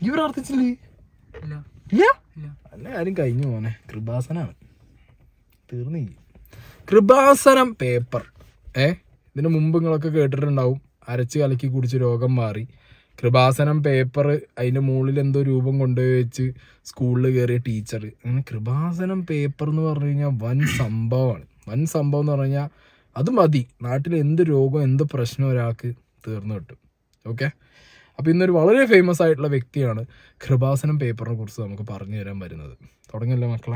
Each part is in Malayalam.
ഈ പ്രാർത്ഥിച്ചില്ലേ ഇല്ല ഇല്ല ഇല്ല അല്ല കാര്യം കഴിഞ്ഞു മോനെ കൃപാസനാണ് തീർന്നു കൃപാസനം പേപ്പർ ഏ ഇതിന് മുമ്പ് നിങ്ങളൊക്കെ കേട്ടിട്ടുണ്ടാവും അരച്ച് കലക്കി കുടിച്ച് രോഗം മാറി കൃപാസനം പേപ്പർ അതിന്റെ മുകളിൽ എന്തോ രൂപം കൊണ്ടുപോയി വെച്ച് സ്കൂളിൽ കയറിയ ടീച്ചർ അങ്ങനെ കൃപാസനം പേപ്പർ എന്ന് പറഞ്ഞു കഴിഞ്ഞാൽ വൻ സംഭവമാണ് വൻ സംഭവം എന്ന് പറഞ്ഞു കഴിഞ്ഞാൽ അത് മതി നാട്ടിൽ എന്ത് രോഗം എന്ത് പ്രശ്നം ഒരാൾക്ക് തീർന്നു കിട്ടും ഓക്കെ അപ്പോൾ ഇന്നൊരു വളരെ ഫേമസ് ആയിട്ടുള്ള വ്യക്തിയാണ് കൃപാസനം പേപ്പറിനെ കുറിച്ച് നമുക്ക് പറഞ്ഞു തരാൻ വരുന്നത് തുടങ്ങിയല്ലോ മക്കളെ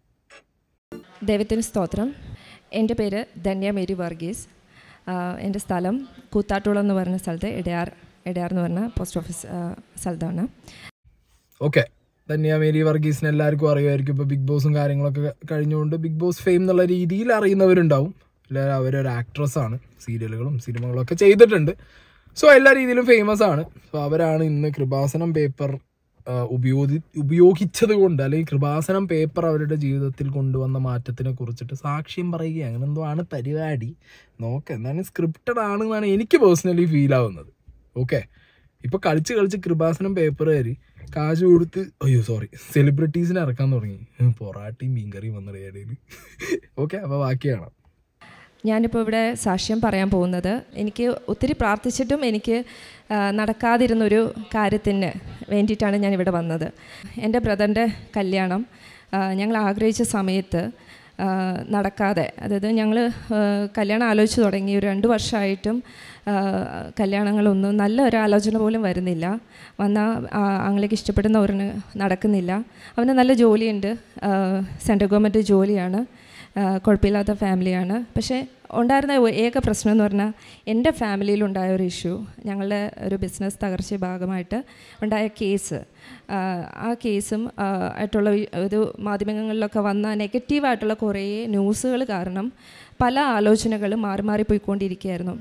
ദൈവത്തിന് സ്തോത്രം എൻ്റെ പേര് ധന്യ മേരി വർഗീസ് ആഹ് എൻ്റെ സ്ഥലം കൂത്താട്ടുളം എന്ന് പറഞ്ഞ സ്ഥലത്ത് ഇടയാർ ഇടയാർ എന്ന് പറഞ്ഞ പോസ്റ്റ് ഓഫീസ് ആഹ് സ്ഥലത്താണ് ഓക്കെ ധന്യ മേരി വർഗീസിനെ എല്ലാവർക്കും അറിയുമായിരിക്കും ഇപ്പോൾ ബിഗ് ബോസും കാര്യങ്ങളൊക്കെ കഴിഞ്ഞുകൊണ്ട് ബിഗ് ബോസ് ഫെയിം എന്നുള്ള രീതിയിൽ അറിയുന്നവരുണ്ടാവും അല്ല അവരൊരു ആക്ട്രസ് ആണ് സീരിയലുകളും സിനിമകളും ഒക്കെ ചെയ്തിട്ടുണ്ട് സോ എല്ലാ രീതിയിലും ഫേമസ് ആണ് സോ അവരാണ് ഇന്ന് കൃപാസനം പേപ്പർ ഉപയോഗി ഉപയോഗിച്ചത് കൊണ്ട് അല്ലെങ്കിൽ കൃപാസനം പേപ്പർ അവരുടെ ജീവിതത്തിൽ കൊണ്ടുവന്ന മാറ്റത്തിനെ കുറിച്ചിട്ട് സാക്ഷ്യം പറയുക അങ്ങനെ എന്തോ ആണ് പരിപാടി നോക്കാം എന്താണ് സ്ക്രിപ്റ്റഡ് ആണെന്നാണ് എനിക്ക് പേഴ്സണലി ഫീൽ ആവുന്നത് ഓക്കെ ഇപ്പൊ കളിച്ച് കളിച്ച് കൃപാസനം പേപ്പറുകാർ കാശ് കൊടുത്ത് അയ്യോ സോറി സെലിബ്രിറ്റീസിനെ ഇറക്കാൻ തുടങ്ങി ഉം, പൊറാട്ടയും മീൻകറിയും വന്നിട ഇടയിൽ ഓക്കെ അപ്പൊ ബാക്കി കാണാം ഞാനിപ്പോൾ ഇവിടെ സാക്ഷ്യം പറയാൻ പോകുന്നത് എനിക്ക് ഒത്തിരി പ്രാർത്ഥിച്ചിട്ടും എനിക്ക് ആഹ് നടക്കാതിരുന്നൊരു കാര്യത്തിന് വേണ്ടിയിട്ടാണ് ഞാൻ ഇവിടെ വന്നത് എൻ്റെ ബ്രദറിൻ്റെ കല്യാണം ആഹ് ഞങ്ങൾ ആഗ്രഹിച്ച സമയത്ത് ആഹ് നടക്കാതെ അതായത് ഞങ്ങൾ കല്യാണം ആലോചിച്ച് തുടങ്ങി ഒരു രണ്ട് വർഷമായിട്ടും ആഹ് കല്യാണങ്ങളൊന്നും നല്ല ഒരു ആലോചന പോലും വരുന്നില്ല വന്നാൽ ആങ്ങളേക്ക് ഇഷ്ടപ്പെടുന്ന ഒരെണ്ണം നടക്കുന്നില്ല അവന് നല്ല ജോലിയുണ്ട് ആഹ് സെൻട്രൽ ഗവൺമെൻറ് ജോലിയാണ് ആഹ് കുഴപ്പമില്ലാത്ത ഫാമിലിയാണ് പക്ഷേ ഉണ്ടായിരുന്ന ഒ- ഏക പ്രശ്നം എന്ന് പറഞ്ഞാൽ എൻ്റെ ഫാമിലിയിലുണ്ടായ ഒരു ഇഷ്യൂ ഞങ്ങളുടെ ഒരു ബിസിനസ് തകർച്ച ഭാഗമായിട്ട് ഉണ്ടായ കേസ് ആഹ് ആ കേസും ആഹ് ആയിട്ടുള്ള ഈ ഒരു മാധ്യമങ്ങളിലൊക്കെ വന്ന നെഗറ്റീവായിട്ടുള്ള കുറേ ന്യൂസുകൾ കാരണം പല ആലോചനകളും മാറി മാറി പോയിക്കൊണ്ടിരിക്കുകയായിരുന്നു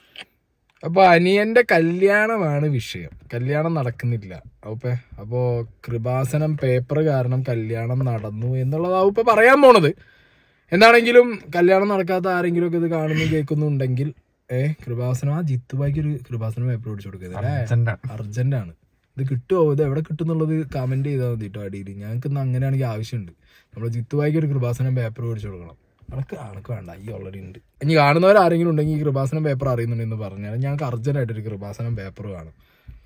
അപ്പൊ അനിയന്റെ കല്യാണമാണ് വിഷയം കല്യാണം നടക്കുന്നില്ല അപ്പൊ അപ്പോ കൃപാസനം പേപ്പർ കാരണം കല്യാണം നടന്നു എന്നുള്ളതാവും ഇപ്പൊ പറയാൻ പോണത് എന്താണെങ്കിലും കല്യാണം നടക്കാത്ത ആരെങ്കിലും ഒക്കെ ഇത് കാണുന്നു കേൾക്കുന്നുണ്ടെങ്കിൽ ഏ കൃപാസനം ആ ജിത്തുബായിക്ക് ഒരു കൃപാസനം പേപ്പർ പിടിച്ചു കൊടുക്കുന്നത് അർജന്റ് ആണ് ഇത് കിട്ടുമോ ഇത് എവിടെ കിട്ടും എന്നുള്ളത് കമന്റ് ചെയ്താൽ മതി കേട്ടോ അടിയിൽ ഞങ്ങൾക്ക് ഇന്ന് അങ്ങനെയാണെങ്കിൽ ആവശ്യമുണ്ട് നമ്മൾ ജിത്തുബായിക്ക് ഒരു കൃപാസനം പേപ്പർ മേടിച്ചു കൊടുക്കണം അനക്ക് അനക്ക് വേണ്ട ഈ ഓൾറെഡി ഉണ്ട് ഇനി കാണുന്നവർ ആരെങ്കിലും ഉണ്ടെങ്കിൽ ഈ കൃപാസനം പേപ്പർ അറിയുന്നുണ്ടെന്ന് പറഞ്ഞാൽ ഞങ്ങൾക്ക് അർജന്റ് ആയിട്ട് ഒരു കൃപാസനം പേപ്പർ വേണം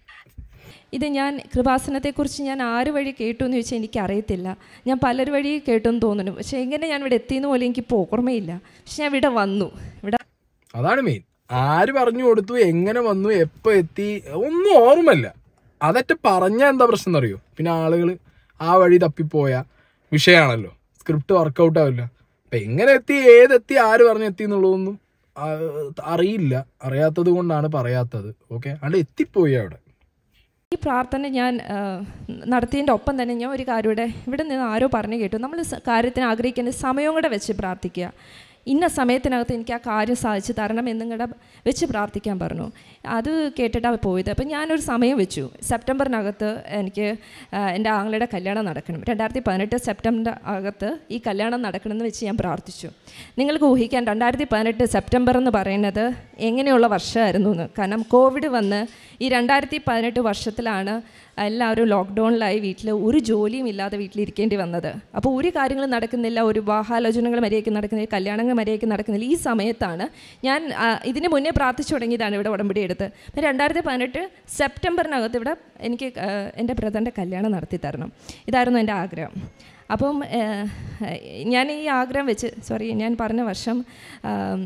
ഇത് ഞാൻ കൃപാസനത്തെക്കുറിച്ച് ഞാൻ ആര് വഴി കേട്ടു എന്ന് ചോദിച്ചാൽ എനിക്ക് അറിയത്തില്ല ഞാൻ പലർ വഴി കേട്ടു എന്ന് തോന്നുന്നു പക്ഷേ എങ്ങനെ ഞാൻ ഇവിടെ എത്തിയെന്ന് പോലും എനിക്ക് ഓർമ്മയില്ല പക്ഷെ ഞാൻ ഇവിടെ വന്നു ഇവിടെ അതാണ് മെയിൻ ആര് പറഞ്ഞു കൊടുത്തു എങ്ങനെ വന്നു എപ്പോ എത്തി ഒന്നും ഓർമ്മല്ല അതൊക്കെ പറഞ്ഞ എന്താ പ്രശ്നം എന്നറിയോ പിന്നെ ആളുകൾ ആ വഴി തപ്പിപ്പോയ വിഷയമാണല്ലോ സ്ക്രിപ്റ്റ് വർക്കൗട്ട് ആവില്ല അപ്പൊ എങ്ങനെ എത്തി ഏതെത്തി ആര് പറഞ്ഞു എത്തി എന്നുള്ളതൊന്നും ആ, അറിയില്ല അറിയാത്തത് കൊണ്ടാണ് പറയാത്തത് ഓക്കെ അവിടെ എത്തിപ്പോയി അവിടെ ഈ പ്രാർത്ഥന ഞാൻ ആ, നടത്തിയതിൻ്റെ ഒപ്പം തന്നെ ഞാൻ ഒരു കാര്യം ഇവിടെ ഇവിടെ നിന്ന് ആരോ പറഞ്ഞു കേട്ടു നമ്മൾ സ- കാര്യത്തിന് ആഗ്രഹിക്കേണ്ട സമയവും കൂടെ വെച്ച് പ്രാർത്ഥിക്കുക ഇന്ന സമയത്തിനകത്ത് എനിക്ക് ആ കാര്യം സാധിച്ചു തരണം എന്നും കൂടെ വെച്ച് പ്രാർത്ഥിക്കാൻ പറഞ്ഞു അത് കേട്ടിട്ടാണ് പോയത് അപ്പം ഞാനൊരു സമയം വെച്ചു സെപ്റ്റംബറിനകത്ത് എനിക്ക് ആ, എൻ്റെ ആങ്ങളുടെ കല്യാണം നടക്കണം രണ്ടായിരത്തി പതിനെട്ട് സെപ്റ്റംബർ അകത്ത് ഈ കല്യാണം നടക്കണമെന്ന് വെച്ച് ഞാൻ പ്രാർത്ഥിച്ചു നിങ്ങൾക്ക് ഊഹിക്കാൻ രണ്ടായിരത്തി പതിനെട്ട് സെപ്റ്റംബർ എന്ന് പറയുന്നത് എങ്ങനെയുള്ള വർഷമായിരുന്നു എന്ന് കാരണം കോവിഡ് വന്ന് ഈ രണ്ടായിരത്തി പതിനെട്ട് വർഷത്തിലാണ് എല്ലാവരും ലോക്ക്ഡൗണിലായി വീട്ടിൽ ഒരു ജോലിയും ഇല്ലാതെ വീട്ടിലിരിക്കേണ്ടി വന്നത് അപ്പോൾ ഒരു കാര്യങ്ങളും നടക്കുന്നില്ല ഒരു വിവാഹാലോചനകൾ മര്യാദയ്ക്ക് നടക്കുന്നില്ല കല്യാണങ്ങൾ മര്യാദയ്ക്ക് നടക്കുന്നില്ല ഈ സമയത്താണ് ഞാൻ ആ, ഇതിന് മുന്നേ പ്രാർത്ഥിച്ചു തുടങ്ങിയതാണ് ഇവിടെ ഉടമ്പടി എടുത്ത് അപ്പം രണ്ടായിരത്തി പതിനെട്ട് സെപ്റ്റംബറിനകത്ത് ഇവിടെ എനിക്ക് ആ, എൻ്റെ ബ്രദറിൻ്റെ കല്യാണം നടത്തി തരണം ഇതായിരുന്നു എൻ്റെ ആഗ്രഹം അപ്പം ഏഹ്, ഞാൻ ഈ ആഗ്രഹം വെച്ച് സോറി ഞാൻ പറഞ്ഞ വർഷം ആം,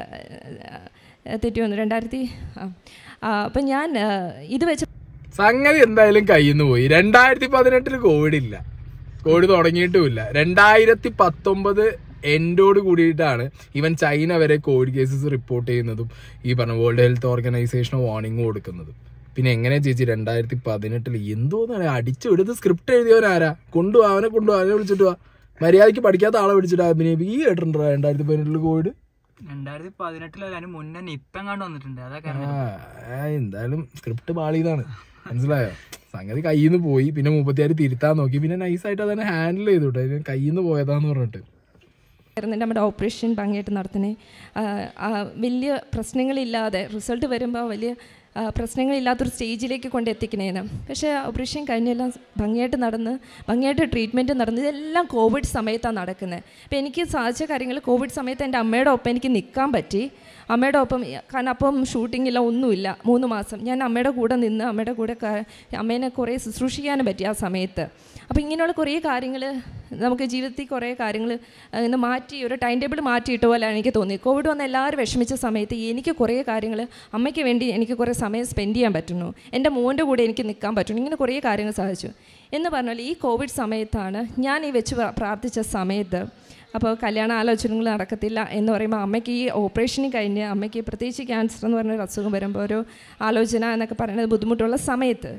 ഏഹ്, തെറ്റി വന്നു രണ്ടായിരത്തി ആ. ആ, അപ്പം ഞാൻ ഏഹ്, ഇത് വെച്ച് സംഗതി എന്തായാലും കയ്യിൽ നിന്ന് പോയി രണ്ടായിരത്തി പതിനെട്ടില് കോവിഡ് ഇല്ല കോവിഡ് തുടങ്ങിയിട്ടുമില്ല രണ്ടായിരത്തി പത്തൊമ്പത് എൻഡോട് കൂടിയിട്ടാണ് ഈവൻ ചൈന വരെ കോവിഡ് കേസസ് റിപ്പോർട്ട് ചെയ്യുന്നതും ഈ പറഞ്ഞ വേൾഡ് ഹെൽത്ത് ഓർഗനൈസേഷൻ വാർണിംഗ് കൊടുക്കുന്നതും പിന്നെ എങ്ങനെ ചേച്ചി രണ്ടായിരത്തി പതിനെട്ടിൽ എന്തോന്നാണ് അടിച്ചു വിടുന്നത് സ്ക്രിപ്റ്റ് എഴുതിയവനാരാ കൊണ്ടുപോവാ അവനെ കൊണ്ടുപോവാ അവനെ വിളിച്ചിട്ട് വാ മര്യാദയ്ക്ക് പഠിക്കാത്ത ആളെ വിളിച്ചിട്ട് അഭിനയിപ്പിക്കും ഈ കേട്ടിട്ടുണ്ടോ രണ്ടായിരത്തി പതിനെട്ടില് കോവിഡ് രണ്ടായിരത്തി പതിനെട്ടിലല്ല അതിന് മുന്നേ നിപ്പം കണ്ടു വന്നിട്ടുണ്ട് അതൊക്കെ ആ, ആ, എന്തായാലും സ്ക്രിപ്റ്റ് പാളിയതാണ് മനസ്സിലായോ സംഗതി കയ്യിൽ നിന്ന് പോയി പിന്നെ മുപ്പത്തിയാറ് തിരുത്താൻ നോക്കി പിന്നെ നൈസായിട്ട് അതന്നെ ഹാൻഡിൽ ചെയ്തു കേട്ടോ അതിന് കയ്യിൽ നിന്ന് പോയതാന്ന് പറഞ്ഞിട്ട് ആയിരുന്നു നമ്മുടെ ഓപ്പറേഷൻ ഭംഗിയായിട്ട് നടത്തുന്നത് വലിയ പ്രശ്നങ്ങളില്ലാതെ റിസൾട്ട് വരുമ്പോൾ വലിയ ആ, പ്രശ്നങ്ങളില്ലാത്തൊരു സ്റ്റേജിലേക്ക് കൊണ്ട് എത്തിക്കണേന്ന് പക്ഷേ ഓപ്പറേഷൻ കഴിഞ്ഞെല്ലാം ഭംഗിയായിട്ട് നടന്ന് ഭംഗിയായിട്ട് ട്രീറ്റ്മെൻറ്റ് നടന്ന് ഇതെല്ലാം കോവിഡ് സമയത്താണ് നടക്കുന്നത് അപ്പോൾ എനിക്ക് സാധിച്ച കാര്യങ്ങൾ കോവിഡ് സമയത്ത് എൻ്റെ അമ്മയുടെ ഒപ്പം എനിക്ക് നിൽക്കാൻ പറ്റി അമ്മയുടെ ഒപ്പം കാരണം അപ്പം ഷൂട്ടിങ്ങില്ല ഒന്നുമില്ല മൂന്ന് മാസം ഞാൻ അമ്മയുടെ കൂടെ നിന്ന് അമ്മയുടെ കൂടെ ക- അമ്മേനെ കുറേ ശുശ്രൂഷിക്കാനും പറ്റി ആ സമയത്ത് അപ്പോൾ ഇങ്ങനെയുള്ള കുറേ കാര്യങ്ങൾ നമുക്ക് ജീവിതത്തിൽ കുറേ കാര്യങ്ങൾ ഇന്ന് മാറ്റി ഒരു ടൈം ടേബിൾ മാറ്റിയിട്ട പോലെയാണ് എനിക്ക് തോന്നി കോവിഡ് വന്ന് എല്ലാവരും വിഷമിച്ച സമയത്ത് എനിക്ക് കുറേ കാര്യങ്ങൾ അമ്മയ്ക്ക് വേണ്ടി എനിക്ക് കുറേ സമയം സ്പെൻഡ് ചെയ്യാൻ പറ്റുന്നു എൻ്റെ മോൻ്റെ കൂടെ എനിക്ക് നിൽക്കാൻ പറ്റുന്നു ഇങ്ങനെ കുറേ കാര്യങ്ങൾ സാധിച്ചു എന്ന് പറഞ്ഞാൽ ഈ കോവിഡ് സമയത്താണ് ഞാൻ ഈ വെച്ച് പ്ര- പ്രാർത്ഥിച്ച സമയത്ത് അപ്പോൾ കല്യാണ ആലോചനകൾ നടക്കത്തില്ല എന്ന് പറയുമ്പോൾ അമ്മയ്ക്ക് ഈ ഓപ്പറേഷന് കഴിഞ്ഞ് അമ്മയ്ക്ക് പ്രത്യേകിച്ച് ക്യാൻസർ എന്ന് പറഞ്ഞൊരു അസുഖം വരുമ്പോൾ ഒരു ആലോചന എന്നൊക്കെ പറയുന്നത് ബുദ്ധിമുട്ടുള്ള സമയത്ത്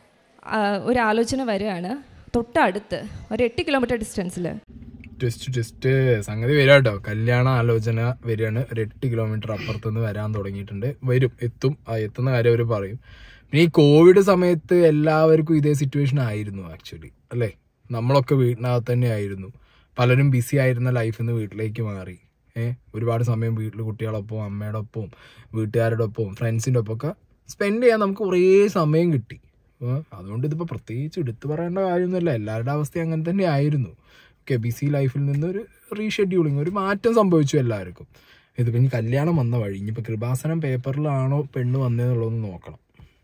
ആ, ഒരു ആലോചന വരികയാണ് തൊട്ടടുത്ത് ഒരു എട്ട് കിലോമീറ്റർ ഡിസ്റ്റൻസിൽ ട്വിസ്റ്റ് ട്വിസ്റ്റ് സംഗതി വരിക കേട്ടോ കല്യാണ ആലോചന വരികയാണ് ഒരു എട്ട് കിലോമീറ്റർ അപ്പുറത്തുനിന്ന് വരാൻ തുടങ്ങിയിട്ടുണ്ട് വരും എത്തും ആ എത്തുന്ന കാര്യം അവർ പറയും പിന്നെ ഈ കോവിഡ് സമയത്ത് എല്ലാവർക്കും ഇതേ സിറ്റുവേഷൻ ആയിരുന്നു ആക്ച്വലി അല്ലേ നമ്മളൊക്കെ വീട്ടിനകത്ത് തന്നെ ആയിരുന്നു പലരും ബിസി ആയിരുന്ന ലൈഫിൽ നിന്ന് വീട്ടിലേക്ക് മാറി ഏഹ് ഒരുപാട് സമയം വീട്ടിൽ കുട്ടികളൊപ്പം അമ്മയുടെ ഒപ്പം വീട്ടുകാരുടെ ഒപ്പം ഫ്രണ്ട്സിൻ്റെ ഒപ്പം ഒക്കെ സ്പെൻഡ് ചെയ്യാൻ നമുക്ക് കുറേ സമയം കിട്ടി ഏ, അതുകൊണ്ട് ഇതിപ്പോൾ പ്രത്യേകിച്ച് എടുത്തു പറയേണ്ട കാര്യമൊന്നുമില്ല എല്ലാവരുടെ അവസ്ഥ അങ്ങനെ തന്നെ ആയിരുന്നു ഓക്കെ ബിസി ലൈഫിൽ നിന്ന് ഒരു റീഷെഡ്യൂളിങ് ഒരു മാറ്റം സംഭവിച്ചു എല്ലാവർക്കും ഇതിപ്പോൾ ഇനി കല്യാണം വന്ന വഴി ഇനിയിപ്പോൾ കൃപാസനം പേപ്പറിലാണോ പെണ്ണ് വന്നതെന്നുള്ളതൊന്ന് നോക്കണം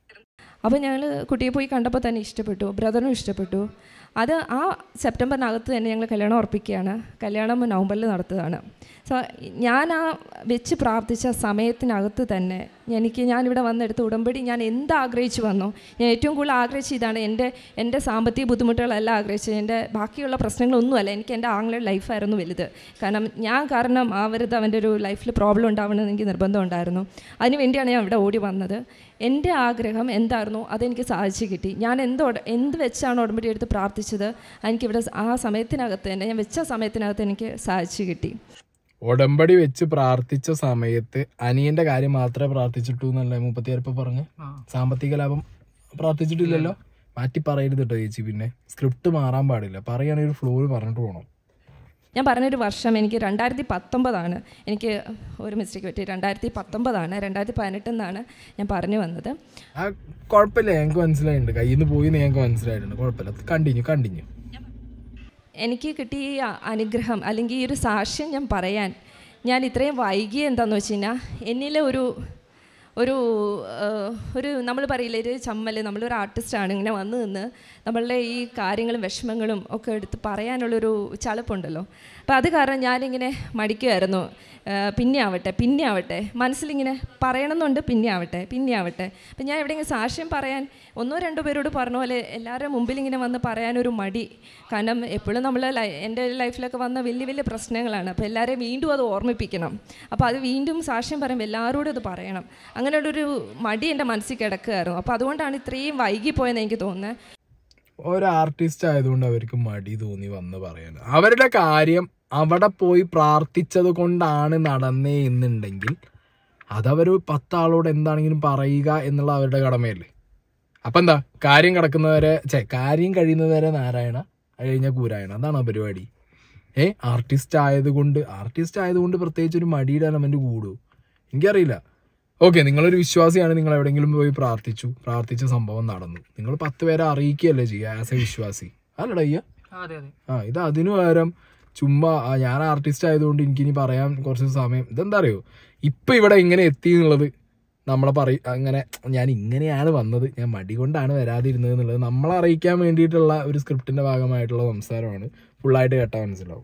അപ്പോൾ ഞങ്ങൾ കുട്ടിയെ പോയി കണ്ടപ്പോൾ തന്നെ ഇഷ്ടപ്പെട്ടു ബ്രദറിനും ഇഷ്ടപ്പെട്ടു അത് ആ സെപ്റ്റംബറിനകത്ത് തന്നെ ഞങ്ങൾ കല്യാണം ഉറപ്പിക്കുകയാണ് കല്യാണം നവംബറിൽ നടത്തുകയാണ് സോ ഞാൻ ആ വെച്ച് പ്രാർത്ഥിച്ച സമയത്തിനകത്ത് തന്നെ എനിക്ക് ഞാനിവിടെ വന്നെടുത്ത ഉടമ്പടി ഞാൻ എന്ത് ആഗ്രഹിച്ചു വന്നോ ഞാൻ ഏറ്റവും കൂടുതൽ ആഗ്രഹിച്ച ഇതാണ് എൻ്റെ എൻ്റെ സാമ്പത്തിക ബുദ്ധിമുട്ടുകളല്ല ആഗ്രഹിച്ചത് എൻ്റെ ബാക്കിയുള്ള പ്രശ്നങ്ങളൊന്നുമല്ല എനിക്ക് എൻ്റെ ആങ്ങളുടെ ലൈഫായിരുന്നു വലുത് കാരണം ഞാൻ കാരണം ആവരുത് അവൻ്റെ ഒരു ലൈഫിൽ പ്രോബ്ലം ഉണ്ടാവണമെന്ന് എനിക്ക് നിർബന്ധം ഉണ്ടായിരുന്നു അതിന് വേണ്ടിയാണ് ഞാൻ ഇവിടെ ഓടി വന്നത് എൻ്റെ ആഗ്രഹം എന്തായിരുന്നോ അതെനിക്ക് സാധിച്ചു കിട്ടി ഞാൻ എന്ത് ഉട- എന്ത് വെച്ചാണ് ഉടമ്പടി എടുത്ത് പ്രാർത്ഥിച്ചത് എനിക്കിവിടെ ആ സമയത്തിനകത്ത് തന്നെ ഞാൻ വെച്ച സമയത്തിനകത്ത് എനിക്ക് സാധിച്ചു കിട്ടി ഉടമ്പടി വെച്ച് പ്രാർത്ഥിച്ച സമയത്ത് അനിയന്റെ കാര്യം മാത്രമേ പ്രാർത്ഥിച്ചിട്ടു എന്നല്ലേ മുപ്പത്തിയാറിപ്പ പറഞ്ഞ് ആ. സാമ്പത്തിക ലാഭം പ്രാർത്ഥിച്ചിട്ടില്ലല്ലോ മാറ്റി പറയരുത് കേട്ടോ ചേച്ചി പിന്നെ സ്ക്രിപ്റ്റ് മാറാൻ പാടില്ല പറയുകയാണെങ്കിൽ ഒരു ഫ്ലോറ് പറഞ്ഞിട്ട് പോകണം ഞാൻ പറഞ്ഞൊരു വർഷം എനിക്ക് രണ്ടായിരത്തി പത്തൊമ്പതാണ് എനിക്ക് ഒരു മിസ്റ്റേക്ക് പറ്റി രണ്ടായിരത്തി പത്തൊമ്പതാണ് രണ്ടായിരത്തി പതിനെട്ടിൽ നിന്നാണ് ഞാൻ പറഞ്ഞു വന്നത് ആ കുഴപ്പമില്ല ഞങ്ങൾക്ക് മനസ്സിലായിട്ടുണ്ട് കയ്യിൽ നിന്ന് പോയി എന്ന് ഞങ്ങൾക്ക് മനസ്സിലായിട്ടുണ്ട് കുഴപ്പമില്ല കണ്ടിന്യൂ കണ്ടിന്യൂ എനിക്ക് കിട്ടിയ ഈ അ- അനുഗ്രഹം അല്ലെങ്കിൽ ഈ ഒരു സാക്ഷ്യം ഞാൻ പറയാൻ ഞാൻ ഇത്രയും വൈകിയ എന്താണെന്ന് വെച്ച് കഴിഞ്ഞാൽ എന്നിലെ ഒരു ഒരു ആ, ഒരു നമ്മൾ പറയില്ലേ ഒരു ചമ്മൽ നമ്മളൊരു ആർട്ടിസ്റ്റാണ് ഇങ്ങനെ വന്ന് നിന്ന് നമ്മളുടെ ഈ കാര്യങ്ങളും വിഷമങ്ങളും ഒക്കെ എടുത്ത് പറയാനുള്ളൊരു ചളുപ്പുണ്ടല്ലോ അപ്പോൾ അത് കാരണം ഞാനിങ്ങനെ മടിക്കുമായിരുന്നു ആ, പിന്നെ ആവട്ടെ പിന്നെ ആവട്ടെ മനസ്സിലിങ്ങനെ പറയണമെന്നുണ്ട് പിന്നെ ആവട്ടെ പിന്നെ ആവട്ടെ അപ്പം ഞാൻ എവിടെയെങ്കിലും സാക്ഷ്യം പറയാൻ ഒന്നോ രണ്ടോ പേരോട് പറഞ്ഞ പോലെ എല്ലാവരുടെ മുമ്പിൽ ഇങ്ങനെ വന്ന് പറയാനൊരു മടി കാരണം എപ്പോഴും നമ്മൾ എൻ്റെ ലൈഫിലൊക്കെ വന്ന വലിയ വലിയ പ്രശ്നങ്ങളാണ് അപ്പോൾ എല്ലാവരെയും വീണ്ടും അത് ഓർമ്മിപ്പിക്കണം അപ്പോൾ അത് വീണ്ടും സാക്ഷ്യം പറയുമ്പോൾ എല്ലാവരോടും അത് പറയണം അങ്ങനെയുള്ളൊരു മടി എൻ്റെ മനസ്സിൽ കിടക്കുകയായിരുന്നു അപ്പോൾ അതുകൊണ്ടാണ് ഇത്രയും വൈകിപ്പോയെന്ന് എനിക്ക് തോന്നുന്നത് ഒരു ആർട്ടിസ്റ്റ് ആയതുകൊണ്ട് അവർക്ക് മടി തോന്നി വന്ന് പറയാൻ അവരുടെ കാര്യം അവിടെ പോയി പ്രാർത്ഥിച്ചത് കൊണ്ടാണ് നടന്നേ എന്നുണ്ടെങ്കിൽ അതവർ പത്താളോട് എന്താണെങ്കിലും പറയുക എന്നുള്ള അവരുടെ കടമയല്ലേ അപ്പം എന്താ കാര്യം കിടക്കുന്നവരെ ചേ കാര്യം കഴിയുന്നവരെ നാരായണ അത് കഴിഞ്ഞാൽ കൂരായണ അതാണ് ആ പരിപാടി ഏ ആർട്ടിസ്റ്റ് ആയതുകൊണ്ട് ആർട്ടിസ്റ്റ് ആയതുകൊണ്ട് പ്രത്യേകിച്ച് ഒരു മടിയുടെ എലമെന്റ് കൂടു എനിക്കറിയില്ല ഓക്കെ നിങ്ങളൊരു വിശ്വാസിയാണ് നിങ്ങൾ എവിടെയെങ്കിലും പോയി പ്രാർത്ഥിച്ചു പ്രാർത്ഥിച്ച സംഭവം നടന്നു നിങ്ങൾ പത്ത് പേരെ അറിയിക്കുകയല്ലേ ചെയ്യുക ആസ് എ വിശ്വാസി അല്ലടാ അയ്യ ആ, അതെ അതെ ആ ഇത് അതിനു പകരം ചുമ്മാ ആ, ഞാൻ ആർട്ടിസ്റ്റ് ആയതുകൊണ്ട് എനിക്കിനി പറയാൻ കുറച്ച് സമയം ഇതെന്താ അറിയോ ഇപ്പൊ ഇവിടെ എങ്ങനെ എത്തി എന്നുള്ളത് നമ്മളെ പറയും അങ്ങനെ ഞാൻ ഇങ്ങനെയാണ് വന്നത് ഞാൻ മടി കൊണ്ടാണ് വരാതിരുന്നത് എന്നുള്ളത് നമ്മളെ അറിയിക്കാൻ വേണ്ടിയിട്ടുള്ള ഒരു സ്ക്രിപ്റ്റിന്റെ ഭാഗമായിട്ടുള്ള സംസാരമാണ് ഫുള്ളായിട്ട് കേട്ടാൽ മനസ്സിലാവും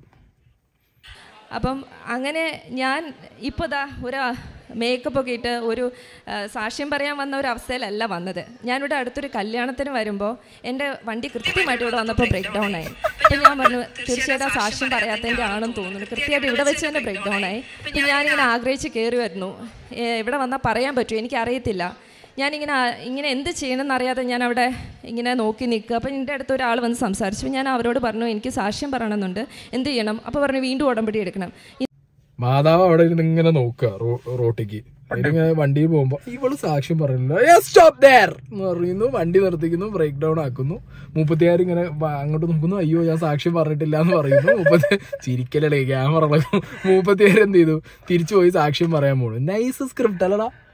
അപ്പം അങ്ങനെ ഞാൻ ഇപ്പോൾ ദാ ഒരു മേക്കപ്പ് ഒക്കെ ഇട്ട് ഒരു ആ, സാക്ഷ്യം പറയാൻ വന്ന ഒരു അവസ്ഥയിലല്ല വന്നത് ഞാനിവിടെ അടുത്തൊരു കല്യാണത്തിന് വരുമ്പോൾ എൻ്റെ വണ്ടി കൃത്യമായിട്ട് ഇവിടെ വന്നപ്പോൾ ബ്രേക്ക് ഡൗൺ ആയി അപ്പം ഞാൻ പറഞ്ഞു തീർച്ചയായിട്ടും ആ സാക്ഷ്യം പറയാത്തതിൻ്റെ ആണെന്ന് തോന്നുന്നു കൃത്യമായിട്ട് ഇവിടെ വെച്ച് തന്നെ ബ്രേക്ക് ഡൗൺ ആയി അപ്പം ഞാനിങ്ങനെ ആഗ്രഹിച്ച് കയറി വരുന്നു ഏ, ഇവിടെ വന്നാൽ പറയാൻ പറ്റുമോ എനിക്കറിയത്തില്ല ഞാനിങ്ങനെ ആ- ഇങ്ങനെ എന്ത് ചെയ്യണമെന്ന് അറിയാതെ ഞാൻ അവിടെ ഇങ്ങനെ നോക്കി നിൽക്കുക അപ്പം എൻ്റെ അടുത്ത് ഒരാൾ വന്ന് സംസാരിച്ചു ഞാൻ അവരോട് പറഞ്ഞു എനിക്ക് സാക്ഷ്യം പറയണമെന്നുണ്ട് എന്ത് ചെയ്യണം അപ്പോൾ പറഞ്ഞു വീണ്ടും ഉടമ്പടി എടുക്കണം മാതാവ് അവിടെ ഇരുന്ന് ഇങ്ങനെ നോക്കുക റോട്ടിക്ക് അതിലിങ്ങനെ വണ്ടിയിൽ പോകുമ്പോ ഇവള് സാക്ഷ്യം പറയുന്നില്ല സ്റ്റോപ്പ് ദർ എന്ന് പറയുന്നു വണ്ടി നിർത്തിക്കുന്നു ബ്രേക്ക് ഡൗൺ ആക്കുന്നു മുപ്പത്തിയാറ് ഇങ്ങനെ വ- അങ്ങോട്ട് നോക്കുന്നു അയ്യോ ഞാൻ സാക്ഷ്യം പറഞ്ഞിട്ടില്ല എന്ന് പറയുന്നു മുപ്പത്തി ചിരിക്കലടേ ക്യാമറ ഇളകും മുപ്പത്തിയാറ് എന്ത് ചെയ്തു തിരിച്ചു പോയി സാക്ഷ്യം പറയാൻ പോണു നൈസ് സ്ക്രിപ്റ്റ് അല്ലടാ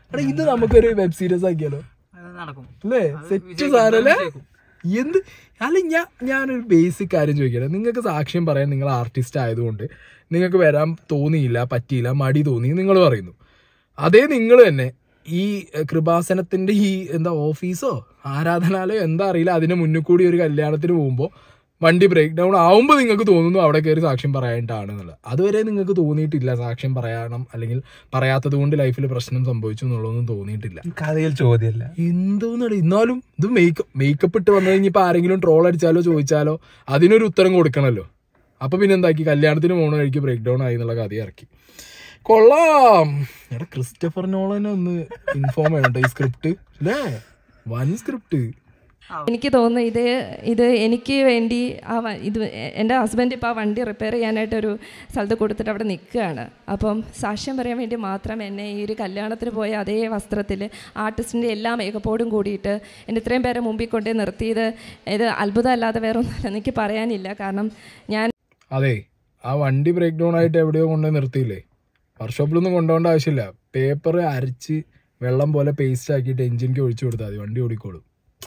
എടാ ഇത് നമുക്കൊരു വെബ് സീരീസ് ആക്കിയാലോ അത് നടക്കും അല്ലേ അത് സെറ്റ് വിജയിക്കും, സാധനല്ലേ വിജയിക്കും. എന്ത് അല്ല ഞാൻ ഞാനൊരു ബേസിക് കാര്യം ചോദിക്കട്ടെ നിങ്ങൾക്ക് സാക്ഷ്യം പറയാൻ നിങ്ങൾ ആർട്ടിസ്റ്റ് ആയതുകൊണ്ട് നിങ്ങൾക്ക് വരാൻ തോന്നിയില്ല പറ്റിയില്ല മടി തോന്നി നിങ്ങൾ പറയുന്നു അതേ നിങ്ങൾ തന്നെ ഈ എഹ്, കൃപാസനത്തിന്റെ ഈ എന്താ ഓഫീസോ ആരാധനാലയോ എന്താ അറിയില്ല അതിന് മുന്നിൽ കൂടി ഒരു കല്യാണത്തിന് പോകുമ്പോൾ വണ്ടി ബ്രേക്ക് ഡൗൺ ആവുമ്പോൾ നിങ്ങൾക്ക് തോന്നുന്നു അവിടെ കയറി സാക്ഷ്യം പറയാനായിട്ടാണ് എന്നുള്ളത് അതുവരെ നിങ്ങൾക്ക് തോന്നിയിട്ടില്ല സാക്ഷ്യം പറയണം അല്ലെങ്കിൽ പറയാത്തത് കൊണ്ട് ലൈഫിൽ പ്രശ്നം സംഭവിച്ചു എന്നുള്ളതൊന്നും തോന്നിയിട്ടില്ല കഥയിൽ ചോദ്യമല്ല എന്തോന്നാണ് എന്നാലും ഇത് മേക്കപ്പ് മേക്കപ്പ് ഇട്ട് വന്നു കഴിഞ്ഞിപ്പോ ആരെങ്കിലും ട്രോൾ അടിച്ചാലോ ചോദിച്ചാലോ അതിനൊരു ഉത്തരം കൊടുക്കണല്ലോ അപ്പൊ പിന്നെ എന്താക്കി കല്യാണത്തിന് പോണ കഴിക്ക് ബ്രേക്ക് ഡൗൺ ആയി എന്നുള്ള കഥ ഇറക്കി കൊള്ളാം എടാ ക്രിസ്റ്റഫർ നോളനെ ഒന്ന് ഇൻഫോം ചെയ്യണ്ട ഈ സ്ക്രിപ്റ്റ് അല്ലേ വൻ സ്ക്രിപ്റ്റ് എനിക്ക് തോന്നുന്നു ഇത് ഇത് എനിക്ക് വേണ്ടി ആ വ- ഇത് എൻ്റെ ഹസ്ബൻഡ് ഇപ്പോൾ ആ വണ്ടി റിപ്പയർ ചെയ്യാനായിട്ടൊരു സ്ഥലത്ത് കൊടുത്തിട്ട് അവിടെ നിൽക്കുകയാണ് അപ്പം സാക്ഷ്യം പറയാൻ വേണ്ടി മാത്രം എന്നെ ഈ ഒരു കല്യാണത്തിന് പോയ അതേ വസ്ത്രത്തിൽ ആർട്ടിസ്റ്റിൻ്റെ എല്ലാ മേക്കപ്പോടും കൂടിയിട്ട് എന്നെ ഇത്രയും പേരെ മുമ്പിൽ കൊണ്ടേ നിർത്തിയത് ഇത് അത്ഭുതമല്ലാതെ വേറെ ഒന്നുമല്ല എനിക്ക് പറയാനില്ല കാരണം ഞാൻ അതെ ആ വണ്ടി ബ്രേക്ക് ഡൗൺ ആയിട്ട് എവിടെയോ കൊണ്ടുപോയി നിർത്തിയില്ലേ വർക്ക്ഷോപ്പിലൊന്നും കൊണ്ടുപോകേണ്ട ആവശ്യമില്ല പേപ്പർ അരച്ച് വെള്ളം പോലെ പേസ്റ്റ് ആക്കിയിട്ട് എഞ്ചിൻക്ക് ഒഴിച്ചു കൊടുത്താൽ മതി വണ്ടി ഓടിക്കോളും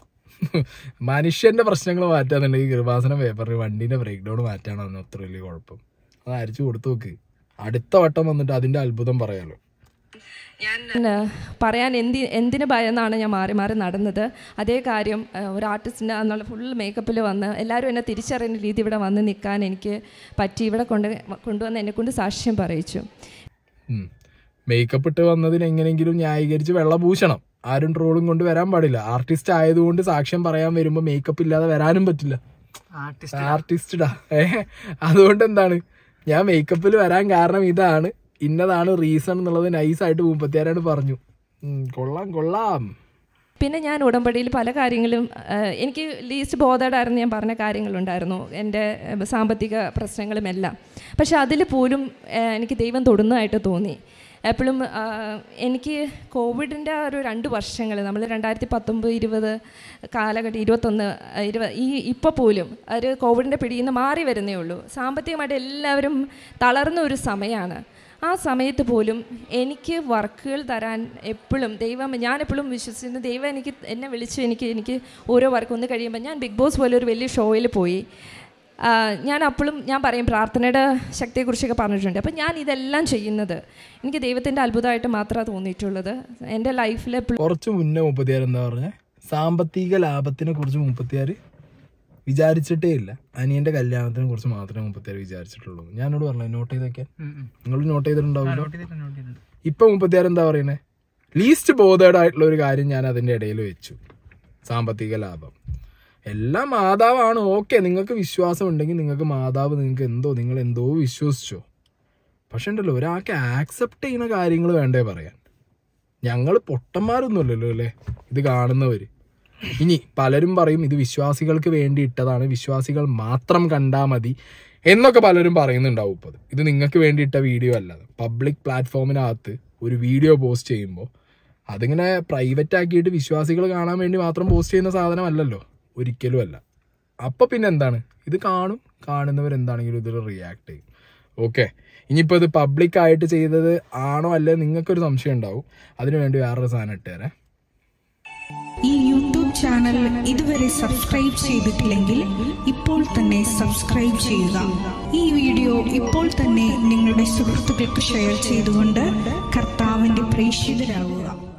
മനുഷ്യന്റെ പ്രശ്നങ്ങൾ മാറ്റാന്നുണ്ടെങ്കിൽ കൃപാസന പേപ്പറിൽ വണ്ടീന്റെ ബ്രേക്ക് ഡൗൺ മാറ്റാണെന്ന് അത്ര വലിയ കുഴപ്പം അത് അരച്ചു കൊടുത്തു നോക്ക് അടുത്ത വട്ടം വന്നിട്ട് അതിന്റെ അത്ഭുതം പറയാലോ ഞാൻ ഏഹ്, പറയാൻ എന്തി എന്തിന് ഭയന്നാണ് ഞാൻ മാറി മാറി നടന്നത് അതേ കാര്യം ഏഹ്, ഒരു ആർട്ടിസ്റ്റിൻ്റെ എന്നുള്ള ഫുൾ മേക്കപ്പിൽ വന്ന് എല്ലാവരും എന്നെ തിരിച്ചറിയുന്ന രീതി ഇവിടെ വന്ന് നിൽക്കാൻ എനിക്ക് പറ്റി ഇവിടെ കൊണ്ട് കൊണ്ടുവന്ന് എന്നെ കൊണ്ട് സാക്ഷ്യം പറയിച്ചു മേക്കപ്പ് ഇട്ട് വന്നതിന് എങ്ങനെയെങ്കിലും ന്യായീകരിച്ച് വെള്ളം പൂശണം ആരും ട്രോളും കൊണ്ട് വരാൻ പാടില്ല ആർട്ടിസ്റ്റ് ആയതുകൊണ്ട് സാക്ഷ്യം പറയാൻ വരുമ്പോൾ മേക്കപ്പ് ഇല്ലാതെ വരാനും പറ്റില്ല ആർട്ടിസ്റ്റ് ആർട്ടിസ്റ്റഡാ ഏ അതുകൊണ്ട് എന്താണ് ഞാൻ മേക്കപ്പിൽ വരാൻ കാരണം ഇതാണ് ഇന്നതാണ് റീസൺ എന്നുള്ളത് നൈസായിട്ട് മുപ്പത്തിയാറാണ് പറഞ്ഞു ഉം, കൊള്ളാം കൊള്ളാം പിന്നെ ഞാൻ ഉടമ്പടിയിൽ പല കാര്യങ്ങളും ഏഹ്, എനിക്ക് ലീസ്റ്റ് ബോധേഡായിരുന്നു ഞാൻ പറഞ്ഞ കാര്യങ്ങളുണ്ടായിരുന്നു എൻ്റെ ഏഹ്, സാമ്പത്തിക പ്രശ്നങ്ങളും എല്ലാം പക്ഷെ അതിൽ പോലും ഏഹ്, എനിക്ക് ദൈവം തൊടുന്നതായിട്ട് തോന്നി എപ്പോഴും എനിക്ക് കോവിഡിൻ്റെ ഒരു രണ്ട് വർഷങ്ങൾ നമ്മൾ രണ്ടായിരത്തി പത്തൊമ്പത് ഇരുപത് കാലഘട്ടം ഇരുപത്തൊന്ന് ഇരുപത് ഈ ഇപ്പോൾ പോലും ഒരു കോവിഡിൻ്റെ പിടിയിൽ നിന്ന് മാറി വരുന്നേ ഉള്ളൂ സാമ്പത്തികമായിട്ട് എല്ലാവരും തളർന്ന ഒരു സമയമാണ് ആ സമയത്ത് പോലും എനിക്ക് വർക്കുകൾ തരാൻ എപ്പോഴും ദൈവം ഞാനെപ്പോഴും വിശ്വസിക്കുന്നു ദൈവം എനിക്ക് എന്നെ വിളിച്ച് എനിക്ക് എനിക്ക് ഓരോ വർക്ക് ഒന്ന് കഴിയുമ്പോൾ ഞാൻ ബിഗ് ബോസ് പോലെ ഒരു വലിയ ഷോയിൽ പോയി ആ, ഞാൻ അപ്പോഴും ഞാൻ പറയും പ്രാർത്ഥനയുടെ ശക്തിയെക്കുറിച്ചൊക്കെ പറഞ്ഞിട്ടുണ്ട് അപ്പം ഞാൻ ഇതെല്ലാം ചെയ്യുന്നത് എനിക്ക് ദൈവത്തിൻ്റെ അത്ഭുതമായിട്ട് മാത്രമേ തോന്നിയിട്ടുള്ളത് എൻ്റെ ലൈഫിൽ എപ്പോഴും കുറച്ച് മുന്നേ മുപ്പത്തിയാറ് എന്താ പറഞ്ഞ സാമ്പത്തിക ലാഭത്തിനെ കുറിച്ച് മുപ്പത്തിയാറ് വിചാരിച്ചിട്ടേ ഇല്ല അനിയന്റെ കല്യാണത്തിനെ കുറിച്ച് മാത്രമേ മുപ്പത്തിയാറ് വിചാരിച്ചിട്ടുള്ളൂ ഞാനോട് പറഞ്ഞു നോട്ട് ചെയ്തൊക്കെ നിങ്ങൾ നോട്ട് ചെയ്തിട്ടുണ്ടാവില്ല നോട്ട് ചെയ്തിട്ടുണ്ട് നോട്ട് ചെയ്തിട്ടുണ്ട് ഇപ്പൊ മുപ്പത്തിയാറ് എന്താ പറയുന്നത് ലീസ്റ്റ് ബോധേഡ് ആയിട്ടുള്ള ഒരു കാര്യം ഞാൻ അതിന്റെ ഇടയിൽ വെച്ചു സാമ്പത്തിക ലാഭം എല്ലാം മാതാവാണ് ഓക്കെ നിങ്ങൾക്ക് വിശ്വാസം ഉണ്ടെങ്കിൽ നിങ്ങൾക്ക് മാതാവ് നിങ്ങൾക്ക് എന്തോ നിങ്ങൾ എന്തോ വിശ്വസിച്ചോ പക്ഷെ ഉണ്ടല്ലോ ഒരാൾക്ക് ആക്സെപ്റ്റ് ചെയ്യുന്ന കാര്യങ്ങൾ വേണ്ടേ പറയാൻ ഞങ്ങൾ പൊട്ടന്മാരൊന്നുമല്ലല്ലോ അല്ലേ ഇത് കാണുന്നവര് ഇനി പലരും പറയും ഇത് വിശ്വാസികൾക്ക് വേണ്ടി ഇട്ടതാണ് വിശ്വാസികൾ മാത്രം കണ്ടാൽ മതി എന്നൊക്കെ പലരും പറയുന്നുണ്ടാവും ഇപ്പോൾ ഇത് നിങ്ങൾക്ക് വേണ്ടി ഇട്ട വീഡിയോ അല്ല പബ്ലിക് പ്ലാറ്റ്ഫോമിനകത്ത് ഒരു വീഡിയോ പോസ്റ്റ് ചെയ്യുമ്പോൾ അതിങ്ങനെ പ്രൈവറ്റ് ആക്കിയിട്ട് വിശ്വാസികൾ കാണാൻ വേണ്ടി മാത്രം പോസ്റ്റ് ചെയ്യുന്ന സാധനമല്ലല്ലോ ഒരിക്കലും അല്ല അപ്പൊ പിന്നെ എന്താണ് ഇത് കാണും കാണുന്നവർ എന്താണെങ്കിലും ഇതിൽ റിയാക്ട് ചെയ്യും ഓക്കെ ഇനിയിപ്പോൾ ഇത് പബ്ലിക് ആയിട്ട് ചെയ്തത് ആണോ അല്ലേ നിങ്ങൾക്കൊരു സംശയം ഉണ്ടാവും അതിനുവേണ്ടി വേറൊരു സാധനം ഇട്ടുതരാം ഈ യൂട്യൂബ് ചാനൽ ഇതുവരെ സബ്സ്ക്രൈബ് ചെയ്തിട്ടില്ലെങ്കിൽ ഇപ്പോൾ തന്നെ സബ്സ്ക്രൈബ് ചെയ്യുക ഈ വീഡിയോ ഇപ്പോൾ തന്നെ നിങ്ങളുടെ സുഹൃത്തുക്കൾക്ക് ഷെയർ ചെയ്തുകൊണ്ട് കർത്താവിന്റെ പ്രേക്ഷിതരാകുക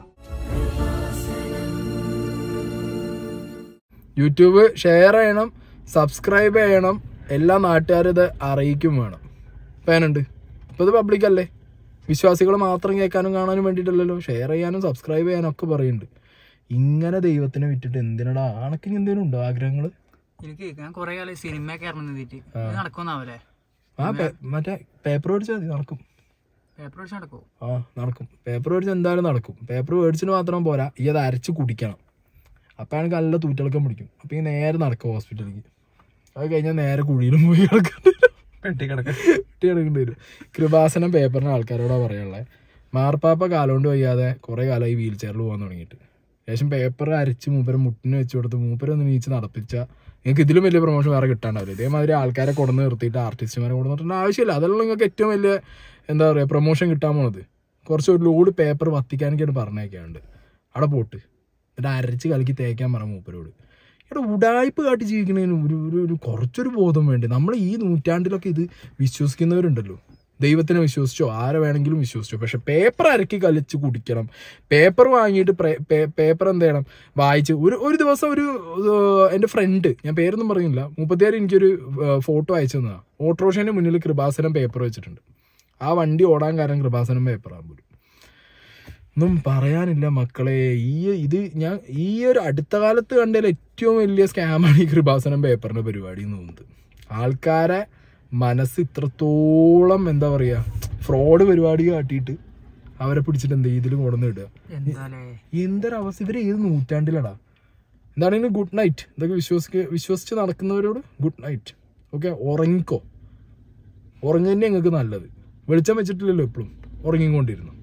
യൂട്യൂബ് ഷെയർ ചെയ്യണം സബ്സ്ക്രൈബ് ചെയ്യണം എല്ലാ നാട്ടുകാരും ഇത് അറിയിക്കും വേണം പേനുണ്ട് ഇപ്പൊ ഇത് പബ്ലിക് അല്ലേ വിശ്വാസികൾ മാത്രം കേൾക്കാനും കാണാനും വേണ്ടിയിട്ടല്ലല്ലോ ഷെയർ ചെയ്യാനും സബ്സ്ക്രൈബ് ചെയ്യാനും ഒക്കെ പറയുന്നുണ്ട് ഇങ്ങനെ ദൈവത്തിനെ വിട്ടിട്ട് എന്തിനടാ ആണക്കിന് എന്തെങ്കിലും ഉണ്ടോ ആഗ്രഹങ്ങൾ എനിക്ക് ഞാൻ കുറെ കാലം സിനിമ കയറണം നിന്നിട്ട് ഇത് നടക്കുന്നാവല്ലേ ആ പേ- മറ്റേ പേപ്പർ മേടിച്ചാൽ മതി നടക്കും പേപ്പർ വെച്ച് നടക്കുമോ ആ നടക്കും പേപ്പർ മേടിച്ച് എന്തായാലും നടക്കും പേപ്പർ മേടിച്ചിട്ട് മാത്രം പോരാ ഈ അത് അരച്ച് കുടിക്കണം അപ്പം എനിക്ക് നല്ല തൂറ്റളക്കം പിടിക്കും അപ്പം ഈ നേരെ നടക്കും ഹോസ്പിറ്റലിലേക്ക് അത് കഴിഞ്ഞാൽ നേരെ കുഴിയിലും പോയി കിടക്കേണ്ടി വരും പെട്ടി കിടക്ക കുട്ടി കിടക്കേണ്ടി വരും കൃപാസനം പേപ്പറിന് ആൾക്കാരോടാ പറയാനുള്ളത് മാർപ്പാപ്പ കാലുകൊണ്ട് വയ്യാതെ കുറേ കാലമായി വീൽ ചെയറിൽ പോകാൻ തുടങ്ങിയിട്ട് ശേഷം പേപ്പർ അരച്ച് മൂപ്പര് മുട്ടിന് വെച്ച് കൊടുത്ത് മൂപ്പരൊന്ന് നീച്ച് നടപ്പിച്ച നിങ്ങൾക്ക് ഇതിലും വലിയ പ്രൊമോഷൻ വേറെ കിട്ടാണ്ടാവില്ല ഇതേമാതിരി ആൾക്കാരെ കൊണ്ടു നിർത്തിയിട്ട് ആർട്ടിസ്റ്റുമാരെ കൊണ്ടു നിർത്തേണ്ട ആവശ്യമില്ല അതല്ല നിങ്ങൾക്ക് ഏറ്റവും വലിയ എന്താ പറയുക പ്രൊമോഷൻ കിട്ടാൻ പോണത് കുറച്ച് ഒരു ലോഡ് പേപ്പർ വത്തിക്കാനൊക്കെയാണ് പറഞ്ഞേക്കാണ്ട് അവിടെ പോട്ട് എന്നിട്ട് അരച്ച് കലക്കി തേക്കാൻ പറ മൂപ്പരോട് ഇവിടെ ഉടായ്പ് കാട്ടി ജീവിക്കുന്നതിന് ഒരു ഒരു ഒരു കുറച്ചൊരു ബോധം വേണ്ടേ നമ്മൾ ഈ നൂറ്റാണ്ടിലൊക്കെ ഇത് വിശ്വസിക്കുന്നവരുണ്ടല്ലോ ദൈവത്തിനെ വിശ്വസിച്ചോ ആരെ വേണമെങ്കിലും വിശ്വസിച്ചോ പക്ഷെ പേപ്പർ അരക്കി കലിച്ച് കുടിക്കണം പേപ്പർ വാങ്ങിയിട്ട് പേപ്പർ എന്ത് ചെയ്യണം വായിച്ച് ഒരു ഒരു ദിവസം ഒരു ഏഹ്, എൻ്റെ ഫ്രണ്ട് ഞാൻ പേരൊന്നും പറയുന്നില്ല മുപ്പത്തിയാറ് എനിക്കൊരു ഫോട്ടോ അയച്ചു തന്നതാണ് ഓട്ടോറിക്ഷേൻ്റെ മുന്നിൽ കൃപാസനം പേപ്പർ വെച്ചിട്ടുണ്ട് ആ വണ്ടി ഓടാൻ കാരണം കൃപാസനം പേപ്പറാകും പോലും ഒന്നും പറയാനില്ല മക്കളെ ഈ ഇത് ഞാൻ ഈ ഒരു അടുത്ത കാലത്ത് കണ്ടതിൽ ഏറ്റവും വലിയ സ്കാമാണ് ഈ കൃപാസനം പേപ്പറിന്റെ പരിപാടി എന്ന് തോന്നുന്നത് ആൾക്കാരെ മനസ്സ് ഇത്രത്തോളം എന്താ പറയാ ഫ്രോഡ് പരിപാടി കാട്ടിയിട്ട് അവരെ പിടിച്ചിട്ട് എന്ത് ഇതിൽ കൊണ്ടുവന്ന് ഇടുക എന്താലേ എന്തൊരവസ്ഥ ഇവര് ഏത് നൂറ്റാണ്ടിലടാ എന്താണെങ്കിലും ഗുഡ് നൈറ്റ് ഇതൊക്കെ വിശ്വസിക്ക വിശ്വസിച്ച് നടക്കുന്നവരോട് ഗുഡ് നൈറ്റ് ഓക്കെ ഉറങ്ങിക്കോ ഉറങ്ങുതന്നെ ഞങ്ങൾക്ക് നല്ലത് വെളിച്ചം വെച്ചിട്ടില്ലല്ലോ എപ്പോഴും ഉറങ്ങിക്കൊണ്ടിരുന്നു